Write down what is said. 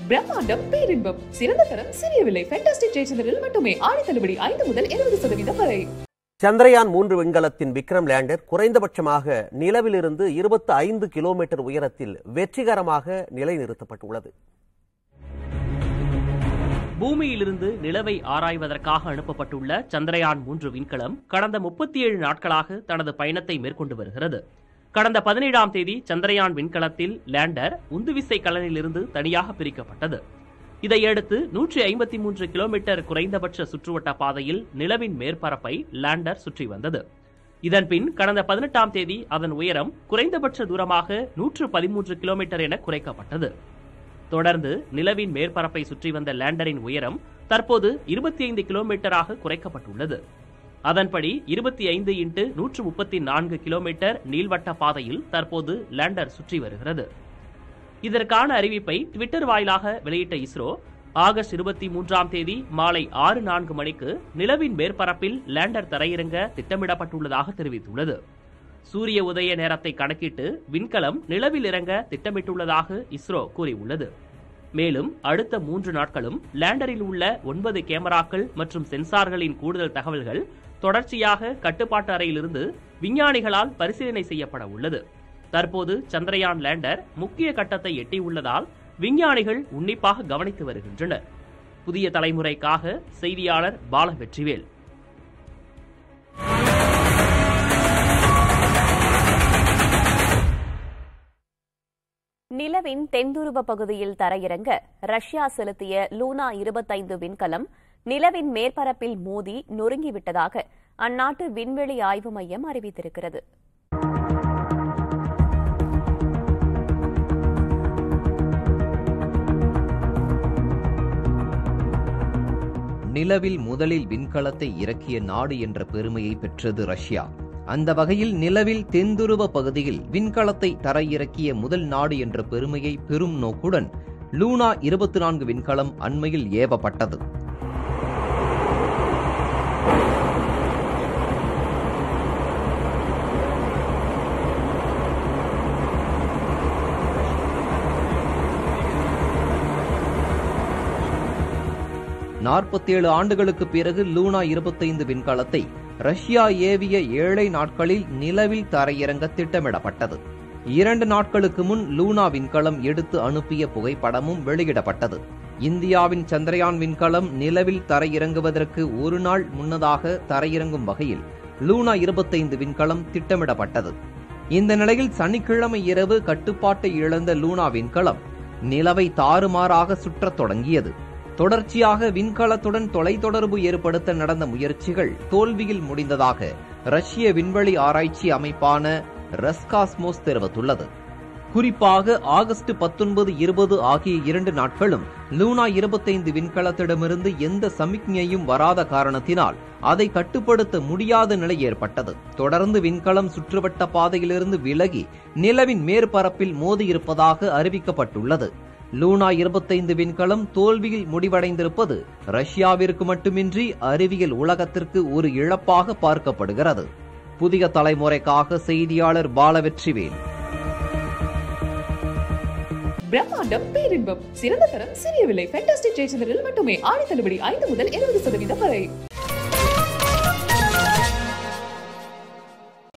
பிரம்மாண்டம் பேரின்பம் சிறந்த தரம் சிறிய விலை ஃபேண்டாஸ்டிக் ஜெயச்சந்திரில் மட்டுமே ஆடி தள்ளுபடி ஐந்து முதல் இருபது சதவீதம் வரை சந்திரயான் மூன்று விண்கலத்தின் விக்ரம் லேண்டர் குறைந்தபட்சமாக நிலவிலிருந்து இருபத்தி ஐந்து கிலோமீட்டர் உயரத்தில் வெற்றிகரமாக நிலைநிறுத்தப்பட்டுள்ளது பூமியிலிருந்து நிலவை ஆராய்வதற்காக அனுப்பப்பட்டுள்ள சந்திரயான் மூன்று விண்கலம் கடந்த முப்பத்தி ஏழு நாட்களாக தனது பயணத்தை மேற்கொண்டு வருகிறது கடந்த பதினேழாம் தேதி சந்திரயான் விண்கலத்தில் லேண்டர் உந்துவிசை கலனிலிருந்து தனியாக பிரிக்கப்பட்டது இதையடுத்து நூற்றி ஐம்பத்தி மூன்று கிலோமீட்டர் குறைந்தபட்ச சுற்றுவட்ட பாதையில் நிலவின் மேற்பரப்பை லேண்டர் சுற்றி வந்தது இதன்பின் கடந்த பதினெட்டாம் தேதி அதன் உயரம் குறைந்தபட்ச தூரமாக நூற்று பதிமூன்று கிலோமீட்டர் என குறைக்கப்பட்டது தொடர்ந்து நிலவின் மேற்பரப்பை சுற்றி வந்த லேண்டரின் உயரம் தற்போது இருபத்தி ஐந்து கிலோமீட்டராக குறைக்கப்பட்டுள்ளது அதன்படி இருபத்தி ஐந்து இன்ட்டு நூற்று முப்பத்தி நான்கு கிலோமீட்டர் நீள்வட்ட பாதையில் தற்போது லேண்டர் சுற்றி வருகிறது இதற்கான அறிவிப்பை ட்விட்டர் வாயிலாக வெளியிட்ட இஸ்ரோ ஆகஸ்ட் இருபத்தி மூன்றாம் தேதி மாலை ஆறு நான்கு மணிக்கு நிலவின் மேற்பரப்பில் லேண்டர் தரையிறங்க திட்டமிடப்பட்டுள்ளதாக தெரிவித்துள்ளது சூரிய உதய நேரத்தை கணக்கிட்டு விண்கலம் நிலவில் இறங்க திட்டமிட்டுள்ளதாக இஸ்ரோ கூறியுள்ளது மேலும் அடுத்த மூன்று நாட்களும் லேண்டரில் உள்ள ஒன்பது கேமராக்கள் மற்றும் சென்சார்களின் கூடுதல் தகவல்கள் தொடர்ச்சியாக கட்டுப்பாட்டு அறையிலிருந்து விஞ்ஞானிகளால் பரிசீலனை செய்யப்பட உள்ளது தற்போது சந்திரயான் லேண்டர் முக்கிய கட்டத்தை எட்டியுள்ளதால் விஞ்ஞானிகள் உன்னிப்பாக கவனித்து வருகின்றனர் புதிய தலைமுறைக்காக செய்தியாளர் பால வெற்றிவேல் நிலவின் தென்துருவ பகுதியில் தரையிறங்க ரஷ்யா செலுத்திய லூனா இருபத்தைந்து விண்கலம் நிலவின் மேற்பரப்பில் மோதி நொறுங்கிவிட்டதாக அந்நாட்டு விண்வெளி ஆய்வு மையம் அறிவித்திருக்கிறது நிலவில் முதலில் விண்கலத்தை இறக்கிய நாடு என்ற பெருமையை பெற்றது ரஷ்யா அந்த வகையில் நிலவில் தென்துருவ பகுதியில் விண்கலத்தை தரையிறக்கிய முதல் நாடு என்ற பெருமையை பெரும் நோக்குடன் லூனா இருபத்தி நான்கு விண்கலம் அண்மையில் ஏவப்பட்டது நாற்பத்தேழு ஆண்டுகளுக்கு பிறகு லூனா இருபத்தைந்து விண்கலத்தை ரஷ்யா ஏவிய ஏழை நாட்களில் நிலவில் தரையிறங்க திட்டமிடப்பட்டது இரண்டு நாட்களுக்கு முன் லூனா விண்கலம் எடுத்து அனுப்பிய புகைப்படமும் வெளியிடப்பட்டது இந்தியாவின் சந்திரயான் விண்கலம் நிலவில் தரையிறங்குவதற்கு ஒரு நாள் முன்னதாக தரையிறங்கும் வகையில் லூனா இருபத்தைந்து விண்கலம் திட்டமிடப்பட்டது இந்த நிலையில் சனிக்கிழமை இரவு கட்டுப்பாட்டை இழந்த லூனா விண்கலம் நிலவை தாறுமாறாக சுற்றத் தொடங்கியது தொடர்ச்சியாக விண்கலத்துடன் தொலைத்தொடர்பு ஏற்படுத்த நடந்த முயற்சிகள் தோல்வியில் முடிந்ததாக ரஷ்ய விண்வெளி ஆராய்ச்சி அமைப்பான ரஸ்காஸ்மோஸ் தெரிவித்துள்ளது குறிப்பாக ஆகஸ்ட் பத்தொன்பது இருபது ஆகிய இரண்டு நாட்களும் லூனா இருபத்தைந்து விண்கலத்திடமிருந்து எந்த சமிக்ஞையும் வராத காரணத்தினால் அதை கட்டுப்படுத்த முடியாத நிலை ஏற்பட்டது தொடர்ந்து விண்கலம் சுற்றுவட்ட பாதையிலிருந்து விலகி நிலவின் மேற்பரப்பில் மோதியிருப்பதாக அறிவிக்கப்பட்டுள்ளது லூனா இருபத்தைந்து விண்கலம் தோல்வியில் முடிவடைந்திருப்பது ரஷ்யாவிற்கு மட்டுமின்றி அறிவியல் உலகத்திற்கு ஒரு இழப்பாக பார்க்கப்படுகிறது புதிய தலைமுறைக்காக செய்தியாளர் பாலவெற்றிவேல் பிரம்மாண்டம் பேரின்பம் சிறந்த தரம் சிறிய விலை ஃபேண்டாஸ்டிக் ஜெயச்சந்திரில் மட்டுமே ஆடி தள்ளுபடி ஐந்து முதல் இருபது சதவீதம் வரை